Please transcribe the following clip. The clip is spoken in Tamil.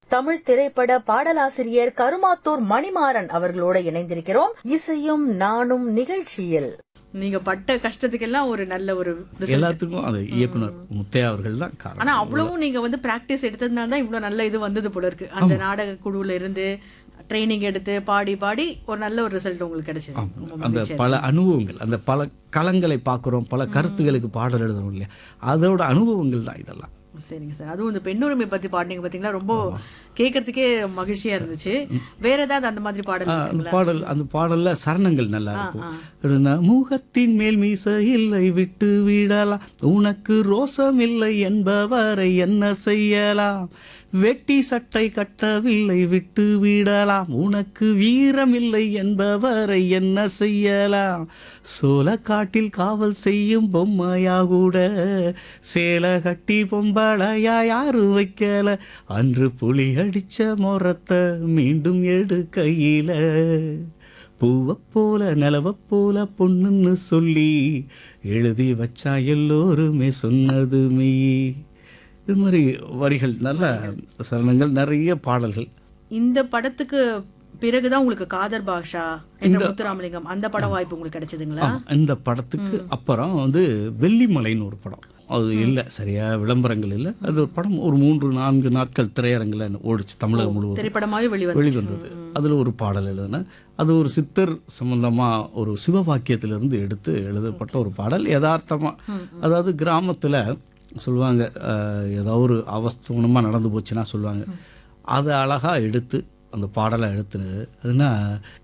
தமிழ் திரைப்பட பாடலாசிரியர் கருமாத்தூர் மணிமாறன் அவர்களோட இணைந்திருக்கிறோம் இசையும் நானும் நிகழ்ச்சியில் நீங்க பட்ட கஷ்டத்துக்கெல்லாம் ஒரு நல்ல ஒரு result. எல்லாத்துக்கும் அது இயக்குனர் முத்தையா அவர்கள் தான் ஆனா காரணம் அவ்வளவும் நீங்க வந்து பிராக்டிஸ் எடுத்ததுனால தான் இவ்வளவு நல்ல இது வந்தது போல இருக்கு அந்த நாடக குழுவுல இருந்து ட்ரைனிங் எடுத்து பாடி பாடி ஒரு நல்ல ஒரு ரிசல்ட் உங்களுக்கு கிடைச்சது ரொம்ப அந்த மகிழ்ச்சியா பல அனுபவங்கள் அந்த பல களங்களை பார்க்குறோம் பல கருத்துகளுக்கு பாடல் எழுதுறோம் இல்லையா அதோட அனுபவங்கள் தான் இதெல்லாம் இருக்கு. சரிங்க சார் அதுவும் இந்த பெண்ணுரிமை பத்தி பாடினீங்க பாத்தீங்களா ரொம்ப கேட்கறதுக்கே மகிழ்ச்சியா இருந்துச்சு வேற ஏதாவது அந்த மாதிரி பாடல் ஆ, அந்த இருக்குங்களா பாடல் அந்த பாடல்ல சரணங்கள் நல்லா இருக்கும் முகத்தின் மேல் மீச இல்லை விட்டு விடலாம் உனக்கு ரோசம் இல்லை என்பவரை என்ன செய்யலாம் வெட்டி சட்டை கட்டவில்லை விட்டு விடலாம் உனக்கு வீரம் இல்லை என்பவரை என்ன செய்யலாம் சோளக்காட்டில் காவல் செய்யும் பொம்மையா கூட சேலை கட்டி பொம்பளையா யாரும் வைக்கல அன்று புலி அடிச்ச முறத்தை மீண்டும் எடு கையில பூவப் போல நிலவப் போல பொண்ணுன்னு சொல்லி எழுதி வச்சா எல்லோருமே சொன்னது மெய் இது மாதிரி வரிகள் நல்ல சரணங்கள் நிறைய பாடல்கள் இந்த படத்துக்கு பிறகுதான் உங்களுக்கு காதர் பாஷா என்ற முத்துராமலிங்கம் அந்த படம் வாய்ப்பு உங்களுக்கு கிடைச்சதுங்களா ஆமா, இந்த படத்துக்கு அப்புறம் வந்து வெள்ளிமலைன்னு ஒரு படம் அது இல்லை சரியா விளம்பரங்கள் இல்லை அது ஒரு படம் ஒரு மூன்று நான்கு நாட்கள் திரையரங்கில் ஓடிச்சு தமிழகம் முழுவதும் திரைப்படமாவே வெளிவந்து வெளிவந்தது அதில் ஒரு பாடல் எழுதினேன் அது ஒரு சித்தர் சம்பந்தமாக ஒரு சிவவாக்கியத்திலிருந்து எடுத்து எழுதப்பட்ட ஒரு பாடல் யதார்த்தமாக அதாவது கிராமத்தில் சொல்லுவாங்க அஹ், ஏதோ ஒரு அவஸ்தூனமாக நடந்து போச்சுன்னா சொல்லுவாங்க அதை அழகாக எடுத்து அந்த பாடலை எடுத்து அதுனா